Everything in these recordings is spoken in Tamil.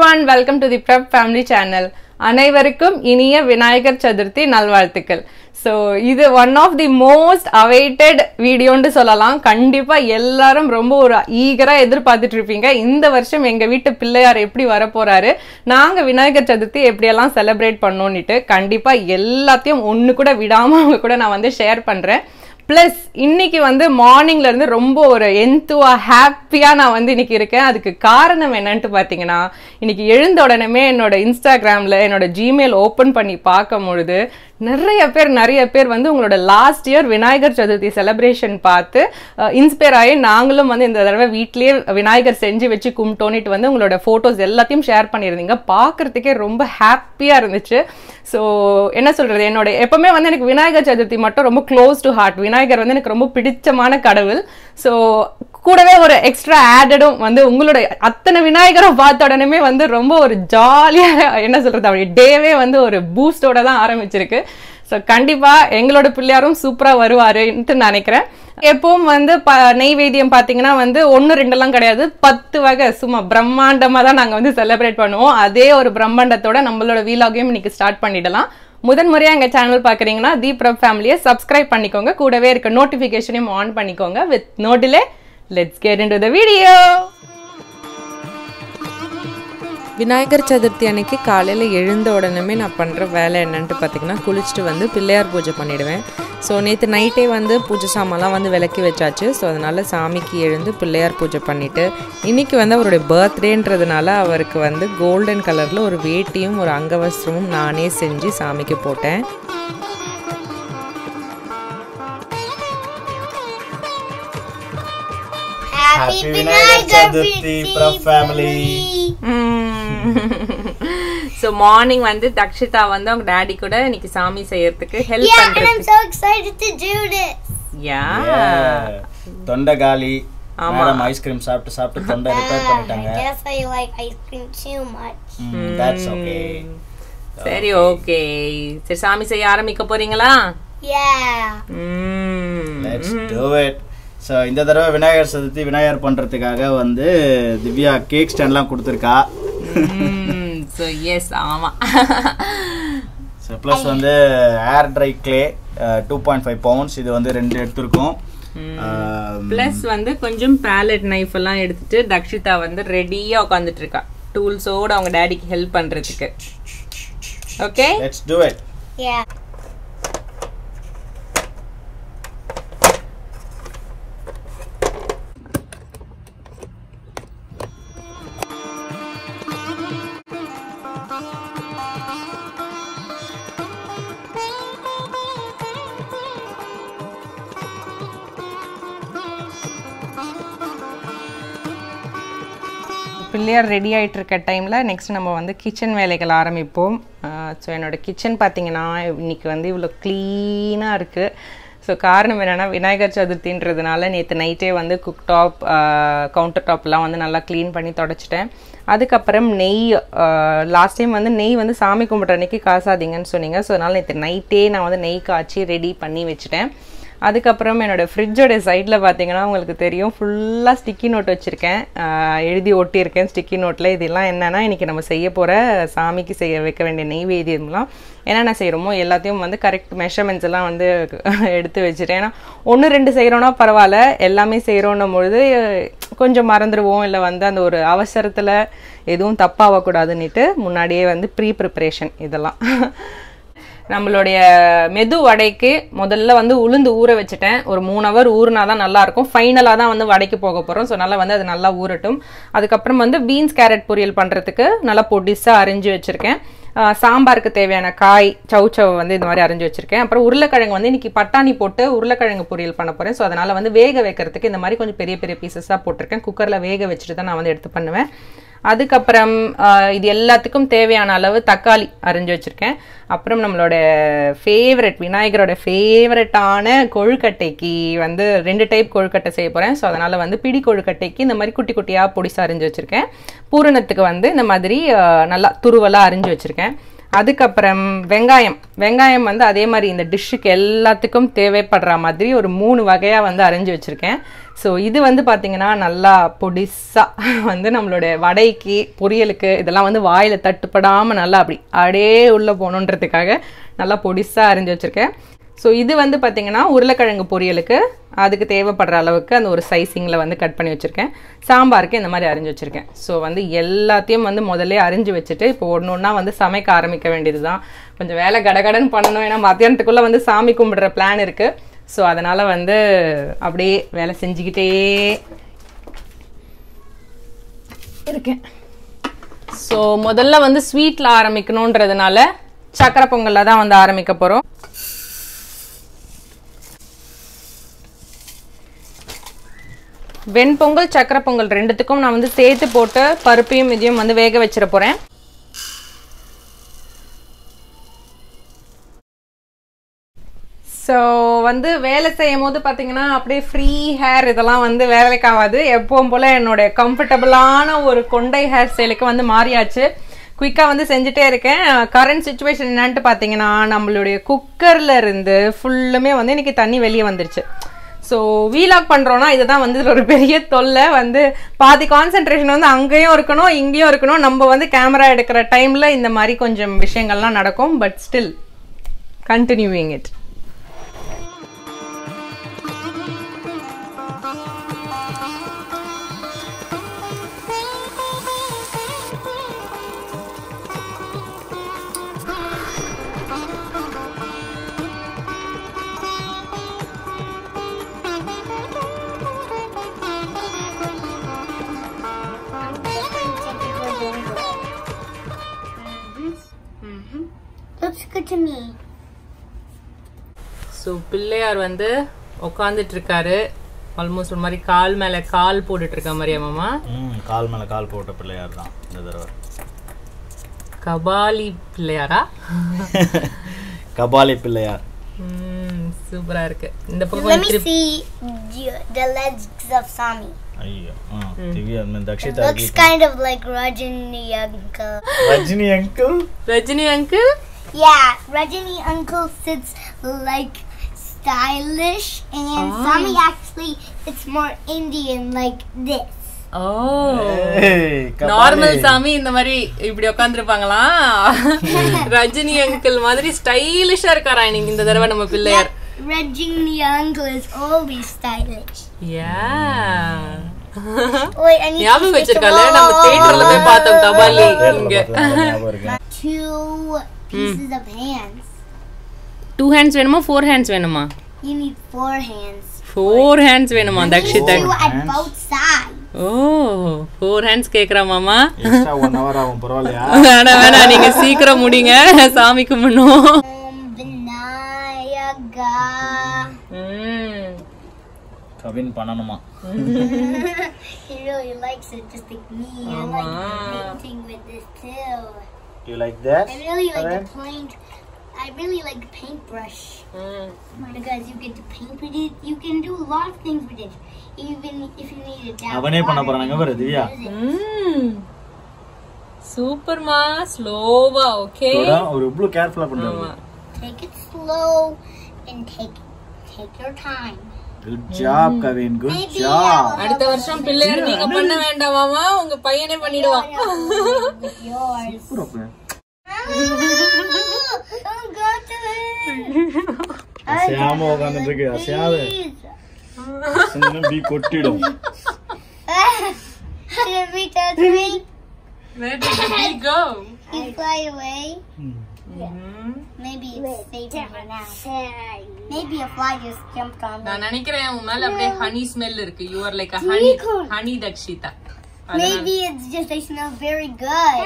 One welcome to the Prab family channel அனைவருக்கும் இனிய விநாயகர் சதுர்த்தி நல்வாழ்த்துக்கள் ஸோ இது one of the most awaited வீடியோன்னு சொல்லலாம் கண்டிப்பா எல்லாரும் ரொம்ப ஒரு ஈகரா எதிர்பார்த்துட்டு இருப்பீங்க இந்த வருஷம் எங்க வீட்டு பிள்ளையார் எப்படி வரப்போறாரு நாங்க விநாயகர் சதுர்த்தி எப்படியெல்லாம் செலிப்ரேட் பண்ணோன்னுட்டு கண்டிப்பா எல்லாத்தையும் ஒண்ணு கூட விடாம அவங்க கூட நான் வந்து ஷேர் பண்றேன் ப்ளஸ் இன்னைக்கு வந்து மார்னிங்ல இருந்து ரொம்ப ஒரு எந்துவா ஹாப்பியா நான் வந்து இன்னைக்கு இருக்கேன் அதுக்கு காரணம் என்னன்ட்டு பார்த்தீங்கன்னா இன்னைக்கு எழுந்த உடனே என்னோட இன்ஸ்டாகிராம்ல என்னோட ஜிமெயில் ஓப்பன் பண்ணி பார்க்கும் பொழுது நிறைய பேர் நிறைய பேர் வந்து உங்களோட last year Vinayagar Chaturthi celebration பார்த்து இன்ஸ்பயர் ஆகி நாங்களும் வந்து இந்த தடவை வீட்லயே விநாயகர் செஞ்சு வச்சு கும்பிட்டோன்னிட்டு வந்து உங்களோட ஃபோட்டோஸ் எல்லாத்தையும் ஷேர் பண்ணியிருந்தீங்க பார்க்கறதுக்கே ரொம்ப ஹாப்பியா இருந்துச்சு ஸோ என்ன சொல்றது என்னோட எப்பவுமே வந்து எனக்கு விநாயகர் சதுர்த்தி மட்டும் ரொம்ப க்ளோஸ் டு ஹார்ட் விநாயகர் வந்து எனக்கு ரொம்ப பிடிச்சமான கடவுள் ஸோ கூடவே ஒரு எக்ஸ்ட்ரா ஆடடும் வந்து உங்களோட அத்தனை விநாயகரை பார்த்த உடனே வந்து ரொம்ப ஒரு ஜாலியாக என்ன சொல்றது அப்படி டேவே வந்து ஒரு பூஸ்டோட தான் ஆரம்பிச்சிருக்கு ஸோ கண்டிப்பா எங்களோட பிள்ளையாரும் சூப்பரா வருவாருன்ட்டு நினைக்கிறேன் எப்பவும் வந்து ப நெய்வேத்தியம் பார்த்தீங்கன்னா வந்து ஒன்று ரெண்டெல்லாம் கிடையாது பத்து வகை சும்மா பிரம்மாண்டமாக தான் நாங்கள் வந்து செலிப்ரேட் பண்ணுவோம் அதே ஒரு பிரம்மாண்டத்தோட நம்மளோட வீலாகையும் இன்னைக்கு ஸ்டார்ட் பண்ணிடலாம் முதன் முறையாக எங்கள் சேனல் பார்க்குறீங்கன்னா தீப் ரப் ஃபேமிலியை சப்ஸ்கிரைப் பண்ணிக்கோங்க கூடவே இருக்க நோட்டிஃபிகேஷனையும் ஆன் பண்ணிக்கோங்க வித் நோட்டிலே let's get into the video Vinayagar Chaturthi அன்னைக்கு காலையில் எழுந்த உடனே நான் பண்ணுற வேலை என்னன்ட்டு பார்த்தீங்கன்னா குளிச்சுட்டு வந்து பிள்ளையார் பூஜை பண்ணிடுவேன் ஸோ நேற்று நைட்டே வந்து பூஜை சாமான்லாம் வந்து விளக்கி வச்சாச்சு ஸோ அதனால் சாமிக்கு எழுந்து பிள்ளையார் பூஜை பண்ணிவிட்டு இன்றைக்கி வந்து அவருடைய பர்த்டேன்றதுனால அவருக்கு வந்து கோல்டன் கலரில் ஒரு வேட்டியும் ஒரு அங்கவஸ்திரமும் நானே செஞ்சு சாமிக்கு போட்டேன் Happy Vinayak Chaturthi, Prab family. So morning வந்து தக்ஷிதா வந்து அவங்க டாடி கூட இன்னைக்கு சாமி செய்யறதுக்கு ஹெல்ப் Yeah, and I'm பண்றதுக்கு so excited to do this. Yeah Yeah. தொண்டை காலி மேடம் ஐஸ்கிரீம் சாப்பிட்டு சாப்பிட்டு தொண்டை ரிப்பேர் I பண்ணிட்டாங்க guess I like ice cream too much. That's okay சரி ஓகே சரி சாமி செய்ய ஆரம்பிக்க போறீங்களா Yeah. ம் லெட்ஸ் டு இட் ஸோ இந்த தடவை விநாயகர் சதுர்த்தி விநாயகர் பண்றதுக்காக வந்து திவ்யா கேக் ஸ்டாண்ட்லாம் கொடுத்துருக்கா ஸோ எஸ் ஆமா ஸோ ப்ளஸ் வந்து air dry clay two point five pounds இது வந்து ரெண்டு எடுத்திருக்கோம் ப்ளஸ் வந்து கொஞ்சம் பேலட் நைஃப் எல்லாம் எடுத்துட்டு தக்ஷிதா வந்து ரெடியா உட்காந்துட்டு இருக்கா டூல்ஸோட அவங்க டாடிக்கு ஹெல்ப் பண்றதுக்கு okay let's do it Yeah. பிள்ளையார் ரெடி ஆயிட்டு இருக்க டைமில் நெக்ஸ்ட் நம்ம வந்து கிச்சன் வேலைகள் ஆரம்பிப்போம் ஸோ என்னோட கிச்சன் பார்த்தீங்கன்னா இன்னைக்கு வந்து இவ்வளோ க்ளீனாக இருக்குது ஸோ காரணம் என்னென்னா விநாயகர் சதுர்த்தின்றதுனால நேற்று நைட்டே வந்து குக் டாப் கவுண்டர் டாப்லாம் வந்து நல்லா க்ளீன் பண்ணி தொடச்சிட்டேன் அதுக்கப்புறம் நெய் லாஸ்ட் டைம் வந்து நெய் வந்து சாமி கும்பிட்ற அன்னைக்கு காசாதீங்கன்னு சொன்னீங்க ஸோ அதனால் நேற்று நைட்டே நான் வந்து நெய் காய்ச்சி ரெடி பண்ணி வச்சுட்டேன் அதுக்கப்புறம் என்னோட ஃப்ரிட்ஜோட சைடில் பார்த்தீங்கன்னா உங்களுக்கு தெரியும் ஃபுல்லாக ஸ்டிக்கி நோட் வச்சுருக்கேன் எழுதி ஒட்டியிருக்கேன் ஸ்டிக்கி நோட்டில் இதெல்லாம் என்னென்னா இன்றைக்கி நம்ம செய்ய போகிற சாமிக்கு செய்ய வைக்க வேண்டிய நெய்வேத்தியம்லாம் என்னென்ன செய்கிறோமோ எல்லாத்தையும் வந்து கரெக்ட் மெஷர்மெண்ட்ஸ் எல்லாம் வந்து எடுத்து வச்சுட்டேன் ஏன்னா ஒன்று ரெண்டு செய்கிறோன்னா பரவாயில்ல எல்லாமே செய்கிறோன்னும் பொழுது கொஞ்சம் மறந்துடுவோம் இல்லை வந்து அந்த ஒரு அவசரத்தில் எதுவும் தப்பாகக்கூடாதுன்னுட்டு முன்னாடியே வந்து ப்ரீ ப்ரிப்பரேஷன் இதெல்லாம் நம்மளுடைய மெது வடைக்கு முதல்ல வந்து உளுந்து ஊற வச்சுட்டேன் ஒரு மூணு ஹவர் ஊறினா தான் நல்லா இருக்கும் ஃபைனலாக தான் வந்து வடைக்கு போக போகிறோம் ஸோ நல்லா வந்து அது நல்லா ஊறட்டும் அதுக்கப்புறம் வந்து பீன்ஸ் கேரட் பொரியல் பண்ணுறதுக்கு நல்லா பொடிசாக அரிஞ்சு வச்சுருக்கேன் ஆஹ் சாம்பாருக்கு தேவையான காய் சவுச்சவ் வந்து இந்த மாதிரி அரிஞ்சு வச்சிருக்கேன் அப்புறம் உருளைக்கிழங்கு வந்து இன்னைக்கு பட்டாணி போட்டு உருளைக்கிழங்கு பொரியல் பண்ண போறேன் ஸோ அதனால வந்து வேக வைக்கிறதுக்கு இந்த மாதிரி கொஞ்சம் பெரிய பெரிய பீசஸாக போட்டிருக்கேன் குக்கரில் வேக வச்சுட்டு தான் நான் வந்து எடுத்து பண்ணுவேன் அதுக்கப்புறம் ஆஹ் இது எல்லாத்துக்கும் தேவையான அளவு தக்காளி அரிஞ்சு வச்சிருக்கேன் அப்புறம் நம்மளோட ஃபேவரட் விநாயகரோட ஃபேவரட்டான கொழுக்கட்டைக்கு வந்து ரெண்டு டைப் கொழுக்கட்டை செய்ய போகிறேன் ஸோ அதனால் வந்து பிடி கொழுக்கட்டைக்கு இந்த மாதிரி குட்டி குட்டியாக பொடிசா அரிஞ்சு வச்சுருக்கேன் பூரணத்துக்கு வந்து இந்த மாதிரி ஆஹ் நல்லா துருவலாக அரிஞ்சு வச்சுருக்கேன் அதுக்கப்புறம் வெங்காயம் வெங்காயம் வந்து அதே மாதிரி இந்த டிஷ்ஷுக்கு எல்லாத்துக்கும் தேவைப்படுற மாதிரி ஒரு மூணு வகையாக வந்து அரைஞ்சு வச்சுருக்கேன் ஸோ இது வந்து பார்த்திங்கன்னா நல்லா பொடிசாக வந்து நம்மளோட வடைக்கு பொரியலுக்கு இதெல்லாம் வந்து வாயில் தட்டுப்படாமல் நல்லா அப்படி அப்படியே உள்ளே போகணுன்றதுக்காக நல்லா பொடிசாக அரைஞ்சு வச்சுருக்கேன் ஸோ இது வந்து பார்த்திங்கன்னா உருளைக்கிழங்கு பொரியலுக்கு அதுக்கு தேவைப்படுற அளவுக்கு அந்த ஒரு சைஸிங்கில் வந்து கட் பண்ணி வச்சுருக்கேன் சாம்பாருக்கு இந்த மாதிரி அரிஞ்சு வச்சுருக்கேன் ஸோ வந்து எல்லாத்தையும் வந்து முதல்ல அரிஞ்சு வச்சுட்டு இப்போ ஒன்று ஒன்றா வந்து சமைக்க ஆரம்பிக்க வேண்டியது தான் கொஞ்சம் வேலை கடகடன்னு பண்ணணும் ஏன்னா மத்தியானத்துக்குள்ளே வந்து சாமி கும்பிடுற பிளான் இருக்குது ஸோ அதனால் வந்து அப்படியே வேலை செஞ்சுக்கிட்டே இருக்கேன் ஸோ முதல்ல வந்து ஸ்வீட்டில் ஆரம்பிக்கணுன்றதுனால சக்கரை பொங்கலில் தான் வந்து ஆரம்பிக்க போகிறோம் வெண்பொங்கல் சக்கரை பொங்கல் ரெண்டுத்துக்கும் நான் வந்து சேர்த்து போட்டு பருப்பையும் இதையும் வந்து வேக வச்சிட போகிறேன் ஸோ வந்து வேலை செய்யும் போது பார்த்தீங்கன்னா அப்படியே ஃப்ரீ ஹேர் இதெல்லாம் வந்து வேலைக்கு ஆகாது எப்பவும் போல் என்னுடைய கம்ஃபர்டபுளான ஒரு கொண்டை ஹேர் ஸ்டைலுக்கு வந்து மாறியாச்சு குயிக்காக வந்து செஞ்சுட்டே இருக்கேன் கரண்ட் சுச்சுவேஷன் என்னன்ட்டு பார்த்தீங்கன்னா நம்மளுடைய குக்கரில் இருந்து ஃபுல்லுமே வந்து இன்னைக்கு தண்ணி வெளியே வந்துருச்சு ஸோ வீலாக் பண்ணுறோன்னா இதுதான் வந்து ஒரு பெரிய தொல்லை வந்து பாதி கான்சென்ட்ரேஷன் வந்து அங்கேயும் இருக்கணும் இங்கேயும் இருக்கணும் நம்ம வந்து கேமரா எடுக்கிற டைமில் இந்த மாதிரி கொஞ்சம் விஷயங்கள்லாம் நடக்கும் but still continuing it Looks good to me. So Pillaiyar வந்து உட்காந்துட்டு இருக்காரு ஆல்மோஸ்ட் ஒரு மாதிரி கால் மேலே கால் போட்டுட்டு இருக்க மாதிரியா மாமா ம் கால் மேலே கால் போட்ட பிள்ளையார் தான் இந்த தடவை கபாலி பிள்ளையாரா கபாலி பிள்ளையார் சூப்பரா இருக்கு இந்த Let பக்கம் me see the- the legs of Sami. ஐயோ ஆ திவ்யா இந்த Dakshita Looks kind of like Rajini uncle. Rajini uncle Rajini uncle Yeah, Rajini uncle sits like stylish, and Sami actually it's more Indian like this. ஓ நார்மல் சாமி இந்த மாதிரி இப்படி உட்காந்துருப்பாங்களாம் ரஜினி அங்கிள் மாதிரி ஸ்டைலிஷா இருக்காரா இன்னைக்கு இந்த தடவை நம்ம Pillaiyar Rajini uncle is always stylish. Yeah Wait, I need ஞாபகம் to switch வச்சிருக்கால them நம்ம all. தியேட்டர்ல போய் பார்த்தோம் கபாலி இங்க ஞாபகம் இருக்கு Two pieces of hands. Two hands வேணுமா ஃபோர் ஹேண்ட்ஸ் வேணுமா You need four hands. Four hands வேணுமா Dakshita Two at both sides. ஓ ஃபோர் ஹேண்ட்ஸ் கேக்குறா மாமா எக்ஸ்ட்ரா ஒன் ஹவர் ஆகும் பரவாயில்லையா வேணாம் வேணாம் நீங்க சீக்கிரம் முடிங்க சாமி கும்பிடணும் Om Vinayaga. கவின் பண்ணணுமா He really likes it, just like me. I like painting with this too. You like that I really like the paint. I really like the paintbrush because you get to paint with it. You can do a lot of things with it, even if you need it down. அவனே பண்ண போறானுங்க பாரு திவ்யா சூப்பர்மா ஸ்லோவா ஓகே இதோட ஒரு இவ்வளவு கேர்ஃபுல்லா பண்றாரு Take it slow and take take your time. Good job Kavin good Maybe job அடுத்த வருஷம் பிள்ளையார் நீங்க பண்ண வேண்டாம் மாமா உங்க பையனே பண்ணிடுவான் with yours. oh, go to it. அசையாம உட்காந்துட்டு இருக்கு அசையாது சின்ன பீ கொட்டிடும் Did it reach out to me? Where did he go? You fly away. Maybe it's safer for now. Maybe a fly just jumped on me. நான் நினைக்கிறேன் உன் மேல அப்படியே ஹனி ஸ்மெல் இருக்கு you are like honey honey Dakshita Maybe it's just I smell very good.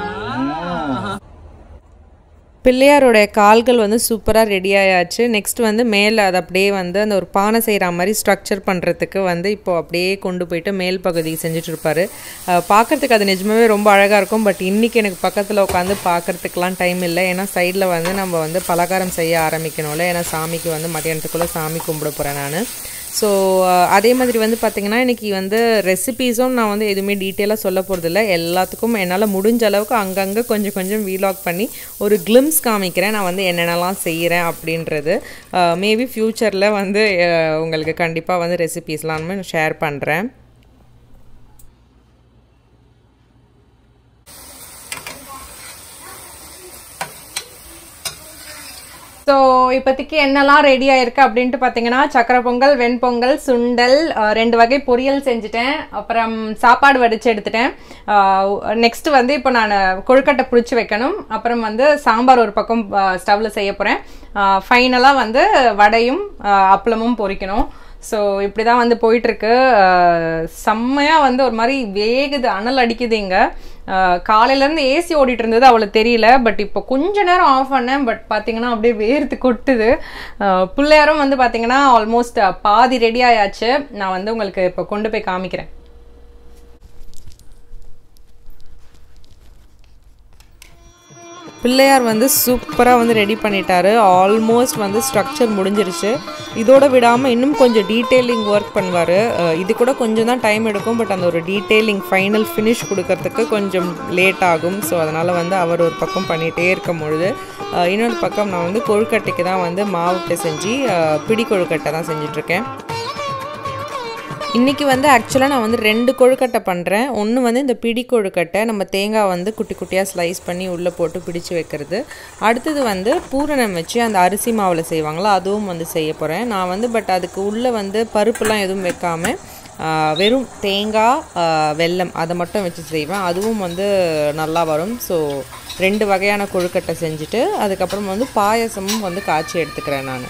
பிள்ளையாரோட கால்கள் வந்து சூப்பராக ரெடி ஆயாச்சு நெக்ஸ்ட் வந்து மேலே அது அப்படியே வந்து அந்த ஒரு பானை செய்கிற மாதிரி ஸ்ட்ரக்சர் பண்ணுறதுக்கு வந்து இப்போ அப்படியே கொண்டு போயிட்டு மேல் பகுதி செஞ்சுட்டு இருப்பாரு அஹ் பார்க்கறதுக்கு அது நிஜமாவே ரொம்ப அழகாக இருக்கும் பட் இன்றைக்கி எனக்கு பக்கத்தில் உட்காந்து பார்க்கறதுக்கெலாம் டைம் இல்லை ஏன்னா சைடில் வந்து நம்ம வந்து பலகாரம் செய்ய ஆரம்பிக்கணும்ல ஏன்னா சாமிக்கு வந்து மதியானத்துக்குள்ளே சாமி கும்பிட போகிறேன் நான் ஸோ அதே மாதிரி வந்து பார்த்திங்கன்னா இன்றைக்கி வந்து ரெசிபீஸும் நான் வந்து எதுவுமே டீட்டெயிலாக சொல்ல போகிறதில்ல எல்லாத்துக்கும் என்னால் முடிஞ்ச அளவுக்கு அங்கங்கே கொஞ்சம் கொஞ்சம் வீலாக் பண்ணி ஒரு கிளிம்ஸ் காமிக்கிறேன் நான் வந்து என்னென்னலாம் செய்கிறேன் அப்படின்றது மேபி ஃப்யூச்சரில் வந்து அஹ், உங்களுக்கு கண்டிப்பாக வந்து ரெசிபீஸ்லாம் ஷேர் பண்ணுறேன் ஸோ இப்போதைக்கு என்னெல்லாம் ரெடி ஆயிருக்கு அப்படின்ட்டு பார்த்தீங்கன்னா சக்கரை பொங்கல் வெண்பொங்கல் சுண்டல் அஹ், ரெண்டு வகை பொரியல் செஞ்சுட்டேன் அப்புறம் சாப்பாடு வடிச்சு எடுத்துட்டேன் நெக்ஸ்ட் வந்து இப்போ நான் கொழுக்கட்டை பிடிச்சி வைக்கணும் அப்புறம் வந்து சாம்பார் ஒரு பக்கம் ஸ்டவ்வில் செய்ய போகிறேன் ஃபைனலாக வந்து வடையும் அஹ், அப்பளமும் பொரிக்கணும் ஸோ இப்படி தான் வந்து போயிட்டுருக்கு செம்மையாக வந்து ஒரு மாதிரி வேகுது அனல் அடிக்குது இங்கே காலையிலேருந்து ஏசி ஓடிட்டு இருந்தது அவளுக்கு தெரியல பட் இப்போ கொஞ்ச நேரம் ஆஃப் பண்ணேன் பட் பார்த்தீங்கன்னா அப்படியே வேர்த்து கொட்டுது அஹ், பிள்ளையாரும் வந்து பார்த்தீங்கன்னா ஆல்மோஸ்ட் பாதி ரெடி ஆயாச்சு நான் வந்து உங்களுக்கு இப்போ கொண்டு போய் காமிக்கிறேன் பிள்ளையார் வந்து சூப்பராக வந்து ரெடி பண்ணிட்டாரு ஆல்மோஸ்ட் வந்து ஸ்ட்ரக்சர் முடிஞ்சிருச்சு இதோட விடாமல் இன்னும் கொஞ்சம் டீட்டெயிலிங் ஒர்க் பண்ணுவார் இது கூட கொஞ்சம் தான் டைம் எடுக்கும் பட் அந்த ஒரு டீட்டெயிலிங் ஃபைனல் ஃபினிஷ் கொடுக்கறதுக்கு கொஞ்சம் லேட் ஆகும் ஸோ அதனால் வந்து அவர் ஒரு பக்கம் பண்ணிகிட்டே இருக்கும் பொழுது அஹ், இன்னொரு பக்கம் நான் வந்து கொழுக்கட்டைக்கு தான் வந்து மாவு பிசைஞ்சு அஹ், பிடி கொழுக்கட்டை தான் செஞ்சிட்ருக்கேன் இன்றைக்கி வந்து ஆக்சுவலாக நான் வந்து ரெண்டு கொழுக்கட்டை பண்ணுறேன் ஒன்று வந்து இந்த பிடி கொழுக்கட்டை நம்ம தேங்காய் வந்து குட்டி குட்டியாக ஸ்லைஸ் பண்ணி உள்ளே போட்டு பிடிச்சு வைக்கிறது அடுத்தது வந்து பூரணம் வச்சு அந்த அரிசி மாவில் செய்வாங்களா அதுவும் வந்து செய்ய போகிறேன் நான் வந்து பட் அதுக்கு உள்ளே வந்து பருப்புலாம் எதுவும் வைக்காமல் வெறும் தேங்காய் ஆ, வெல்லம் அதை மட்டும் வச்சு செய்வேன் அதுவும் வந்து நல்லா வரும் ஸோ ரெண்டு வகையான கொழுக்கட்டை செஞ்சுட்டு அதுக்கப்புறம் வந்து பாயசமும் வந்து காய்ச்சி எடுத்துக்கிறேன் நான்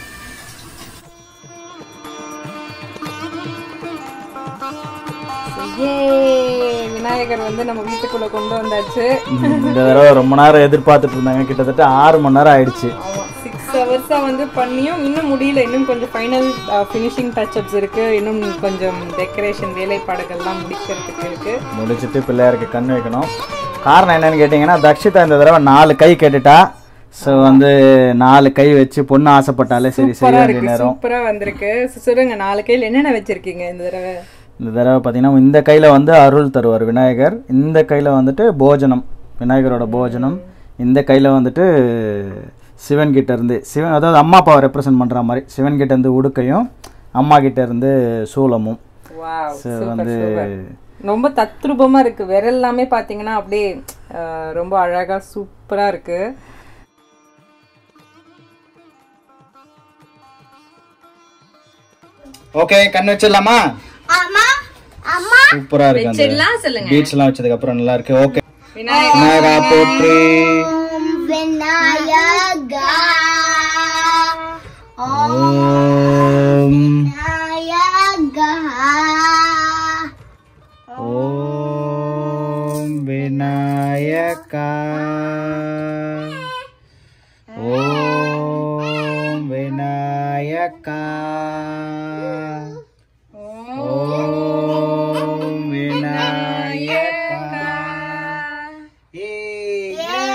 ஏ விநாயகர் வந்து நம்ம வீட்டுக்குள்ளே கொண்டு வந்தாச்சு இந்த தடவை ரொம்ப நேரம் எதிர்பார்த்துட்டு இருந்தாங்க கிட்டத்தட்ட ஆறு மணி நேரம் ஆயிடுச்சு சிக்ஸ் ஹவர்ஸாக வந்து பண்ணியும் இன்னும் முடியல இன்னும் கொஞ்சம் ஃபைனல் ஃபினிஷிங் டச்சப்ஸ் இருக்கு இன்னும் கொஞ்சம் டெக்கரேஷன் வேலைப்பாடுகள்லாம் முடிக்கிறதுக்கு இருக்கு முடிச்சிட்டு பிள்ளையாருக்கு கண் வைக்கணும் காரணம் என்னன்னு கேட்டிங்கன்னா தக்ஷிதா இந்த தடவை நாலு கை கேட்டுட்டா ஸோ வந்து நாலு கை வச்சு பொண்ணு ஆசைப்பட்டாலே சரி செய்ய சூப்பரா வேண்டிய இருக்கு நேரம் சூப்பரா வந்திருக்கு சு- சொல்லுங்க நாலு கையில் என்னென்ன வச்சிருக்கீங்க இந்த தடவை இந்த தடவை பார்த்தீங்கன்னா இந்த கையில் வந்து அருள் தருவார் விநாயகர் இந்த கையில் வந்துட்டு போஜனம் விநாயகரோட போஜனம் இந்த கையில் வந்துட்டு சிவன் கிட்ட இருந்து சிவன் அதாவது அம்மா அப்பாவை ரெப்ரசன்ட் பண்ணுற மாதிரி சிவன் கிட்ட இருந்து உடுக்கையும் அம்மா கிட்ட இருந்து சூலமும் வாவ் ஸோ சூப்பர் வந்து சூப்பர் ரொம்ப தத்ரூபமா இருக்கு விரல் எல்லாமே பாத்தீங்கன்னா அப்படியே அஹ், ரொம்ப அழகா சூப்பரா இருக்கு ஓகே கண் வச்சிடலாமா Amma, Amma, சூப்பரா இருக்கு அந்த வச்சிடலாம் சொல்லுங்க பீட்ஸ் எல்லாம் வச்சதுக்கு அப்புறம் நல்லா இருக்கு ஓகே விநாயகர் விநாயகா போற்றி Om Vinayaga. Om ஓம் Vinayaga. ஓம் விநாயகா ஓம் விநாயகா ஓம் விநாயகா ஏய்.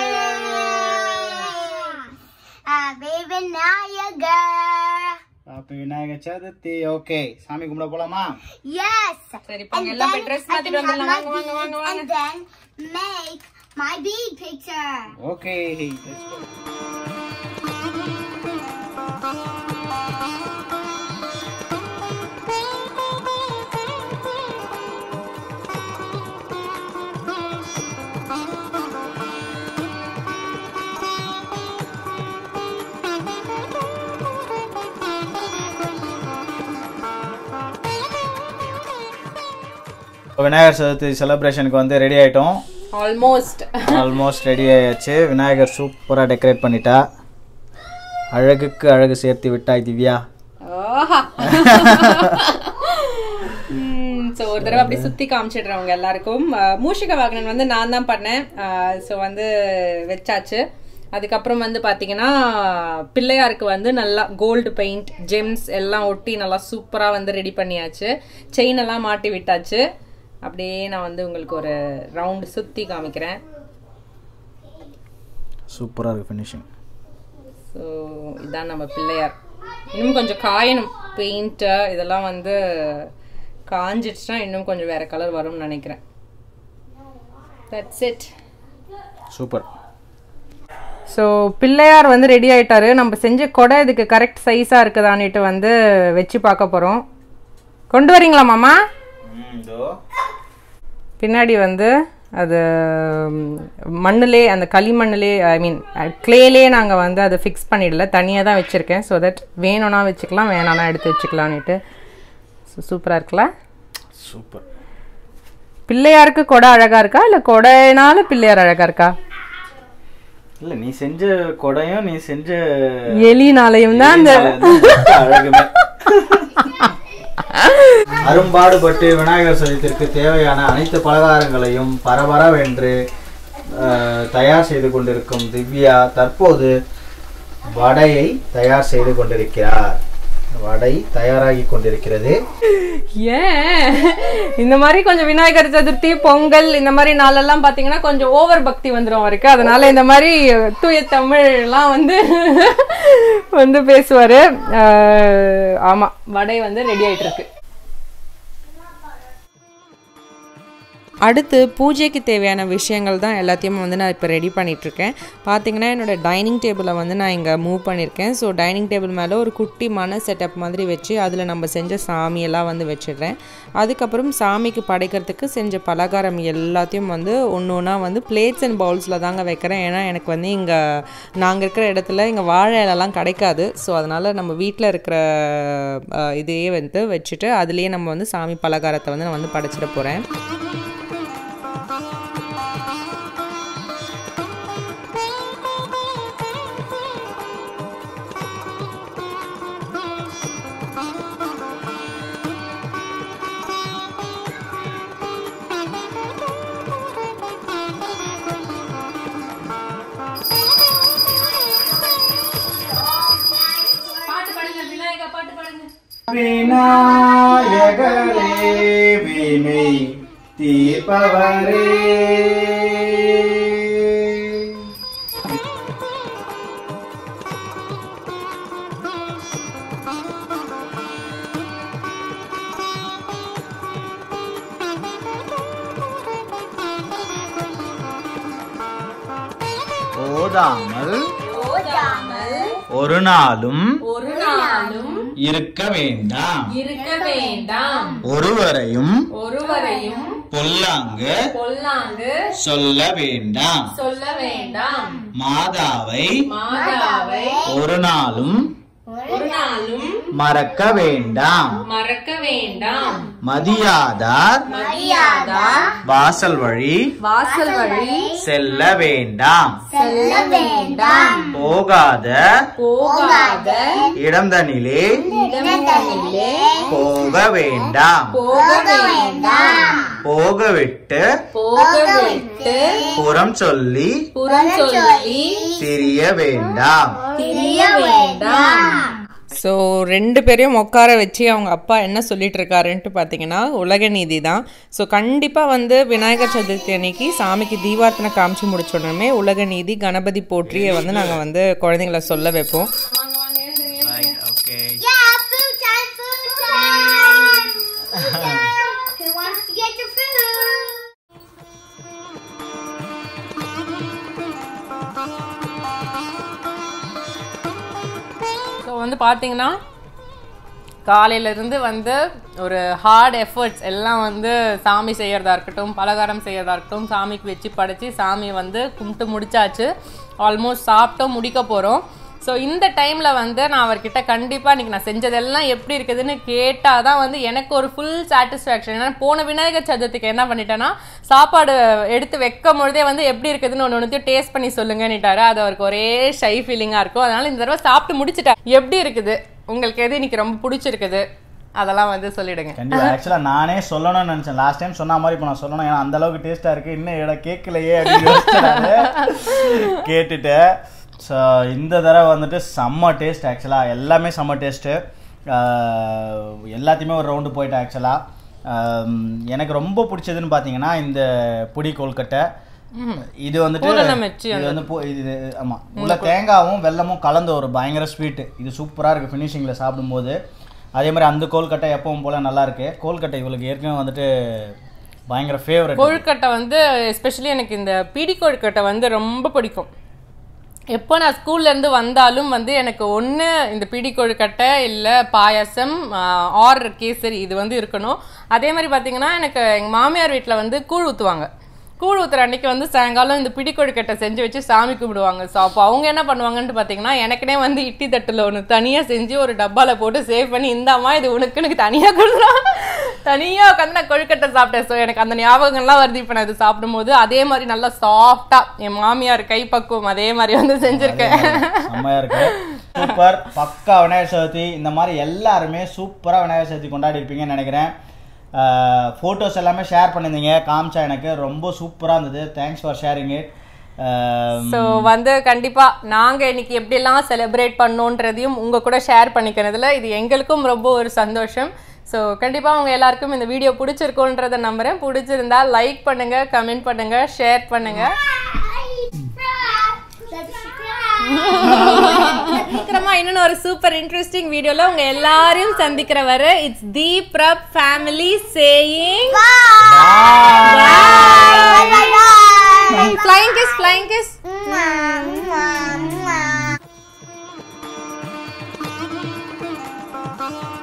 Happy Vinayaga. அப்ப விநாயகர் சதுர்த்தி ஓகே சாமி கும்பிட போலாமா Yes. சரி போங்க எல்லாம் போய் ட்ரெஸ் I can மாத்திட்டு have வந்துடலாம் my வாங்க வாங்க வாங்க beads வாங்க and then make my bead picture. Okay Vinayagar Chaturthi செலிப்ரேஷனுக்கு வந்து ரெடி ஆயிட்டோம் ஆல்மோஸ்ட் ஆல்மோஸ்ட் ரெடி ஆயாச்சு விநாயகர் சூப்பராக டெக்கரேட் பண்ணிட்டா அழகுக்கு அழகு சேர்த்து விட்டாய் திவ்யா ஸோ ஒரு தடவை அப்படி சுற்றி காமிச்சிடுறவங்க எல்லாருக்கும் அஹ், மூஷிக வாகனன் வந்து நான் தான் பண்ணேன் ஸோ வந்து வச்சாச்சு அதுக்கப்புறம் வந்து பார்த்தீங்கன்னா பிள்ளையாருக்கு வந்து நல்லா கோல்டு பெயிண்ட் ஜெம்ஸ் எல்லாம் ஒட்டி நல்லா சூப்பராக வந்து ரெடி பண்ணியாச்சு செயின் எல்லாம் மாட்டி விட்டாச்சு அப்படியே நான் வந்து உங்களுக்கு ஒரு ரவுண்டு சுற்றி காமிக்கிறேன் சூப்பராக இருக்கு ஃபினிஷிங் ஸோ இதான் நம்ம பிள்ளையார் இன்னும் கொஞ்சம் காயணும் பெயிண்ட்டு இதெல்லாம் வந்து காஞ்சிடுச்சுன்னா இன்னும் கொஞ்சம் வேற கலர் வரும்னு நினைக்கிறேன் that's it super so Pillaiyar வந்து ரெடி ஆயிட்டாரு நம்ம செஞ்ச கொடை இதுக்கு கரெக்ட் சைஸாக இருக்குதான்னுட்டு வந்து வச்சு பார்க்க போகிறோம் கொண்டு வரீங்களா மாமா பின்னாடி வந்து அது ம், மண்ணுலே அந்த களிமண்ணுலே ஐ மீன் க்ளேலே நாங்கள் வந்து அதை ஃபிக்ஸ் பண்ணிடல தனியாக தான் வச்சுருக்கேன் ஸோ தட் வேணும்னா வச்சுக்கலாம் வேணாம்னா எடுத்து வச்சுக்கலான்னுட்டு ஸோ சூப்பராக இருக்குல்ல சூப்பர் பிள்ளையாருக்கு கொடை அழகாக இருக்கா இல்லை கொடைனால பிள்ளையார் அழகாக இருக்கா இல்ல நீ செஞ்ச கொடையும் நீ செஞ்ச எலினாலையும் தான் அந்த அழகுமே அரும்பாடுபட்டு விநாயகர் சதுர்த்திற்கு தேவையான அனைத்து பலகாரங்களையும் பரபரவென்று அஹ், தயார் செய்து கொண்டிருக்கும் திவ்யா தற்போது வடையை தயார் செய்து கொண்டிருக்கிறார் வடை தயாராகி கொண்டிருக்கிறது ஏன் இந்த மாதிரி கொஞ்சம் விநாயகர் சதுர்த்தி பொங்கல் இந்த மாதிரி நாளெல்லாம் பார்த்தீங்கன்னா கொஞ்சம் ஓவர் பக்தி வந்துடும் அவருக்கு அதனால இந்த மாதிரி தூய தமிழ்லாம் வந்து வந்து பேசுவார் ஆமாம் வடை வந்து ரெடி ஆயிட்டு இருக்கு அடுத்து பூஜைக்கு தேவையான விஷயங்கள் தான் எல்லாத்தையும் வந்து நான் இப்போ ரெடி பண்ணிகிட்ருக்கேன் பார்த்தீங்கன்னா என்னோடய டைனிங் டேபிளை வந்து நான் இங்கே மூவ் பண்ணியிருக்கேன் ஸோ டைனிங் டேபிள் மேலே ஒரு குட்டி மன செட்டப் மாதிரி வச்சு அதில் நம்ம செஞ்ச சாமியெல்லாம் வந்து வச்சிடுறேன் அதுக்கப்புறம் சாமிக்கு படைக்கிறதுக்கு செஞ்ச பலகாரம் எல்லாத்தையும் வந்து ஒன்று ஒன்றா வந்து பிளேட்ஸ் அண்ட் பவுல்ஸில் தாங்க வைக்கிறேன் ஏன்னா எனக்கு வந்து இங்கே நாங்கள் இருக்கிற இடத்துல இங்கே வாழை இலைலாம் கிடைக்காது ஸோ அதனால் நம்ம வீட்டில் இருக்கிற அஹ், இதையே வந்து வச்சுட்டு அதுலேயே நம்ம வந்து சாமி பலகாரத்தை வந்து நான் வந்து படைச்சிட போகிறேன் விநாயகரே வினை தீர்ப்பவரே ஓதாமல் ஒரு நாளும் ஒரு நாளும் இருக்க வேண்டாம் இருக்க வேண்டாம் ஒருவரையும் ஒருவரையும் பொல்லாங்கு பொல்லாங்கு சொல்ல வேண்டாம் சொல்ல வேண்டாம் மாதாவை மாதாவை ஒரு நாளும் ஒரு நாளும் மறக்க வேண்டாம் மறக்க வேண்டாம் மதியாதார் மரியாதா வாசல் வழி வாசல் வழி செல்ல வேண்டாம் செல்ல வேண்டாம் போகாத போகாத இடந்தனிலே இடங்களிலே போக வேண்டாம் போக வேண்டாம் போக விட்டு போக விட்டு புறம் சொல்லி புறம் சொல்லி திரிய வேண்டாம் திரிய வேண்டாம் ஸோ ரெண்டு பேரையும் உட்கார வச்சு அவங்க அப்பா என்ன சொல்லிட்டு இருக்காருன்ட்டு பார்த்தீங்கன்னா உலக நீதி தான் ஸோ கண்டிப்பாக வந்து விநாயகர் சதுர்த்தி அன்னைக்கு சாமிக்கு தீபார்த்தனை காமிச்சு முடிச்ச உடனே உலக நீதி கணபதி போற்றியை வந்து நாங்கள் வந்து குழந்தைங்கள சொல்ல வைப்போம் Yeah, food time, food time. Food time. Who wants to get your food? So வந்து பார்த்தீங்கன்னா காலையிலேருந்து வந்து ஒரு ஹார்ட் எஃபர்ட்ஸ் எல்லாம் வந்து சாமி செய்கிறதா இருக்கட்டும் பலகாரம் செய்கிறதா இருக்கட்டும் சாமிக்கு வச்சு படைச்சி சாமி வந்து கும்பிட்டு முடிச்சாச்சு ஆல்மோஸ்ட் சாப்பிட்டோம் முடிக்க போகிறோம் ஸோ இந்த டைமில் வந்து நான் அவர்கிட்ட கண்டிப்பாக இன்றைக்கி நான் செஞ்சதெல்லாம் எப்படி இருக்குதுன்னு கேட்டால் தான் வந்து எனக்கு ஒரு ஃபுல் சாட்டிஸ்ஃபேக்ஷன் ஏன்னா போன விநாயகர் சதுர்த்திக்கு என்ன பண்ணிட்டேன்னா சாப்பாடு எடுத்து வைக்கும் பொழுதே வந்து எப்படி இருக்குதுன்னு ஒன்று ஒன்றுத்தையும் டேஸ்ட் பண்ணி சொல்லுங்கன்னுட்டாரு அது அவருக்கு ஒரே ஷை ஃபீலிங்காக இருக்கும் அதனால இந்த தடவை சாப்பிட்டு முடிச்சிட்டேன் எப்படி இருக்குது உங்களுக்கு எது இன்னைக்கு ரொம்ப பிடிச்சிருக்குது அதெல்லாம் வந்து சொல்லிடுங்க கண்டிப்பா ஆக்சுவலாக நானே சொல்லணும்னு நினச்சேன் லாஸ்ட் டைம் சொன்ன மாதிரி இப்போ நான் சொல்லணும் ஏன்னா அந்த அளவுக்கு டேஸ்ட்டாக இருக்குது இன்னும் இடம் கேட்கலையே அப்படின்னு யோசிச்சு நானு கேட்டுட்டேன் ஸோ இந்த தடவை வந்துட்டு செம்ம டேஸ்ட் ஆக்சுவலாக எல்லாமே செம்ம டேஸ்ட்டு எல்லாத்தையுமே ஒரு ரவுண்டு போயிட்டேன் ஆக்சுவலாக எனக்கு ரொம்ப பிடிச்சதுன்னு பார்த்தீங்கன்னா இந்த பொடி கொல்கட்டை இது வந்துட்டு பூரணம் வச்சு இது வந்து பூ- இது ஆமாம் உள்ள தேங்காவும் வெல்லமும் கலந்த ஒரு பயங்கர ஸ்வீட்டு இது சூப்பராக இருக்குது ஃபினிஷிங்கில் சாப்பிடும்போது அதே மாதிரி அந்த கோல்கட்டை எப்பவும் போல் நல்லா இருக்கு கோல்கட்டை இவளுக்கு ஏற்கனவே வந்துட்டு பயங்கர ஃபேவரட் கொழுக்கட்டை வந்து எஸ்பெஷலி எனக்கு இந்த பிடி கொழுக்கட்டை வந்து ரொம்ப பிடிக்கும் எப்போ நான் ஸ்கூல்ல இருந்து வந்தாலும் வந்து எனக்கு ஒன்று இந்த பிடி கொழுக்கட்டை இல்லை பாயாசம் ஆர் கேசரி இது வந்து இருக்கணும் அதே மாதிரி பார்த்தீங்கன்னா எனக்கு எங்கள் மாமியார் வீட்டில் வந்து கூழ் ஊற்றுவாங்க கூழ் ஊற்றுற அன்னைக்கு வந்து சாயங்காலம் இந்த பிடி கொழுக்கட்டை செஞ்சு வச்சு சாமி கும்பிடுவாங்க ஸோ அப்போ அவங்க என்ன பண்ணுவாங்கன்ட்டு பார்த்தீங்கன்னா எனக்குனே வந்து இட்லி தட்டில் ஒன்று தனியாக செஞ்சு ஒரு டப்பாவில் போட்டு சேவ் பண்ணி இந்தாம்மா இது உனக்கு எனக்கு தனியாக கொடுக்குறான் தனியாக உட்காந்து நான் கொழுக்கட்டை சாப்பிட்டேன் ஸோ எனக்கு அந்த ஞாபகங்கள்லாம் வருது இப்போ நான் இது சாப்பிடும்போது அதே மாதிரி நல்லா சாஃப்டாக என் மாமியார் கைப்பக்குவம் அதே மாதிரி வந்து செஞ்சுருக்கேன் செம்மையா இருக்கு சூப்பர் பக்கா விநாயகர் சதுர்த்தி இந்த மாதிரி எல்லாருமே சூப்பரா விநாயகர் சதுர்த்தி கொண்டாடி இருப்பீங்கன்னு நினைக்கிறேன் ஃபோட்டோஸ் எல்லாமே ஷேர் பண்ணியிருந்தீங்க காமிச்சா எனக்கு ரொம்ப சூப்பராக இருந்தது thanks for sharing it so வந்து கண்டிப்பா நாங்க இன்னைக்கு எப்படிலாம் செலிப்ரேட் பண்ணோன்றதையும் உங்க கூட ஷேர் பண்ணிக்கிறதுல இது எங்களுக்கும் ரொம்ப ஒரு சந்தோஷம் ஸோ கண்டிப்பா உங்க எல்லாருக்கும் இந்த வீடியோ பிடிச்சிருக்கோன்றத நம்புறேன் பிடிச்சிருந்தா லைக் பண்ணுங்க கமெண்ட் பண்ணுங்க ஷேர் பண்ணுங்க சீக்கிரமா இன்னொன்று ஒரு சூப்பர் இன்ட்ரெஸ்டிங் வீடியோல உங்க எல்லாரையும் சந்திக்கிற வர it's the Prab family saying flying kiss flying kiss Mwah, mwah, mwah.